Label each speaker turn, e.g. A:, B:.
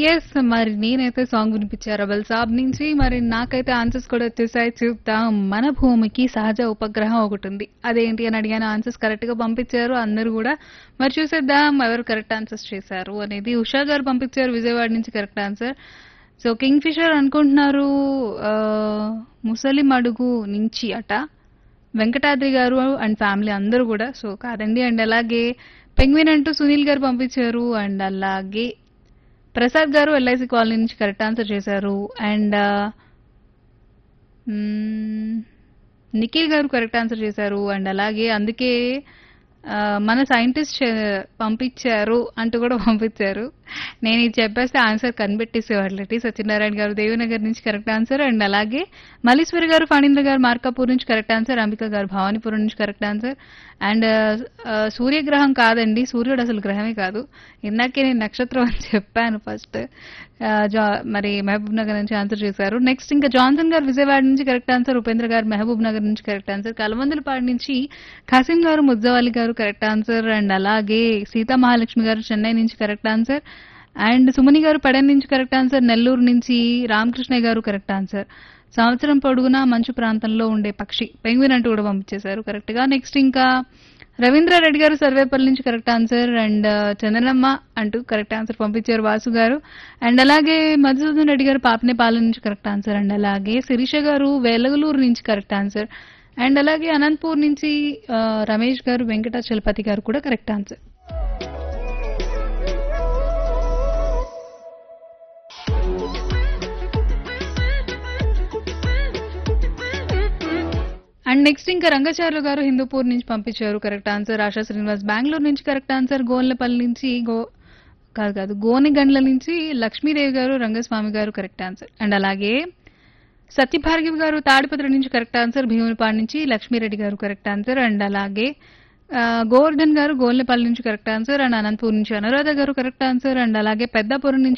A: yes మరి నేనైతే song వినిపించారు రబల్ సాబ్ నుంచి మరి నాకైతే ఆన్సర్స్ కూడా వచ్చేసాయి చూద్దాం మన భూమికి సహజ ఉపగ్రహం ఒకటి ఉంది అదేంటి అని అడిగాను ఆన్సర్స్ కరెక్ట్ గా పంపించారు అందరూ కూడా మరి చూసేద్దాం ఎవరు కరెక్ట్ ఆన్సర్స్ చేశారు అనేది ఉషా గారు పంపించారు విజయవాడ నుంచి correct answer so kingfisher అనుకుంటున్నారు ఆ, ముసలి మడుగు నుంచి అట వెంకటాద్రి గారు అండ్ ఫ్యామిలీ అందరూ కూడా సో కాదండి అండ్ అలాగే పెంగ్విన్ అంటూ సునీల్ గారు పంపించారు అండ్ అలాగే ప్రసాద్ గారు ఎల్ఐసి కాలనీ నుంచి కరెక్ట్ ఆన్సర్ చేశారు and Nikhil garu correct answer చేశారు అండ్ అలాగే అందుకే ఆ, మన సైంటిస్ట్ పంపించారు అంటూ కూడా పంపించారు నేను ఇది చెప్పేస్తే ఆన్సర్ కనిపెట్టేసేవాళ్ళటి సత్యనారాయణ గారు దేవినగర్ నుంచి కరెక్ట్ ఆన్సర్ అండ్ అలాగే మల్లీశ్వరి గారు ఫణీంద్ర గారు మార్కాపూర్ నుంచి కరెక్ట్ ఆన్సర్ అంబిక గారు భవానీపురం నుంచి కరెక్ట్ ఆన్సర్ అండ్ ఆ, సూర్యగ్రహం కాదండి సూర్యుడు అసలు గ్రహమే కాదు ఇందాకే నేను నక్షత్రం అని చెప్పాను ఫస్ట్ మరి మహబూబ్ నగర్ నుంచి ఆన్సర్ చేశారు నెక్స్ట్ ఇంకా జాన్సన్ గారు విజయవాడ నుంచి కరెక్ట్ ఆన్సర్ ఉపేంద్ర గారు మహబూబ్ నగర్ నుంచి కరెక్ట్ ఆన్సర్ కలమందులపాడు నుంచి ఖాసిం గారు ముజ్జవాలి గారు కరెక్ట్ ఆన్సర్ అండ్ అలాగే సీతా మహాలక్ష్మి గారు చెన్నై నుంచి కరెక్ట్ ఆన్సర్ అండ్ సుమని గారు పడన్ నుంచి కరెక్ట్ ఆన్సర్ నెల్లూరు నుంచి రామకృష్ణ గారు కరెక్ట్ ఆన్సర్ సంవత్సరం పొడుగునా మంచు ప్రాంతంలో ఉండే పక్షి పెంగ్విన్ అంటూ కూడా పంపించేశారు కరెక్ట్ గా నెక్స్ట్ ఇంకా రవీంద్ర రెడ్డి గారు సర్వేపల్లి నుంచి కరెక్ట్ ఆన్సర్ అండ్ చందనమ్మ అంటూ కరెక్ట్ ఆన్సర్ పంపించారు వాసు గారు అండ్ అలాగే మధుసూదన్ రెడ్డి గారు పాపనేపాలెం నుంచి కరెక్ట్ ఆన్సర్ అండ్ అలాగే శిరీష గారు వేలగలూరు నుంచి కరెక్ట్ ఆన్సర్ అండ్ అలాగే అనంతపూర్ నుంచి ఆ, రమేష్ గారు వెంకటాచలపతి గారు కూడా కరెక్ట్ ఆన్సర్ అండ్ నెక్స్ట్ ఇంకా రంగచార్లు గారు హిందూపూర్ నుంచి పంపించారు కరెక్ట్ ఆన్సర్ ఆశా శ్రీనివాస్ బెంగళూరు నుంచి కరెక్ట్ ఆన్సర్ గోన్లపల్లి నుంచి గో కాదు కాదు గోనిగండ్ల నుంచి లక్ష్మీదేవి గారు రంగస్వామి గారు కరెక్ట్ ఆన్సర్ అండ్ అలాగే సత్యభార్గవి గారు తాడిపత్రి నుంచి కరెక్ట్ ఆన్సర్ భీమునిపాడు నుంచి లక్ష్మీరెడ్డి గారు కరెక్ట్ ఆన్సర్ అండ్ అలాగే ఆ, గోవర్ధన్ గారు గోల్నపల్లి నుంచి కరెక్ట్ ఆన్సర్ అండ్ అనంతపూర్ నుంచి అనురాధ గారు కరెక్ట్ ఆన్సర్ అండ్ అలాగే పెద్దాపురం నుంచి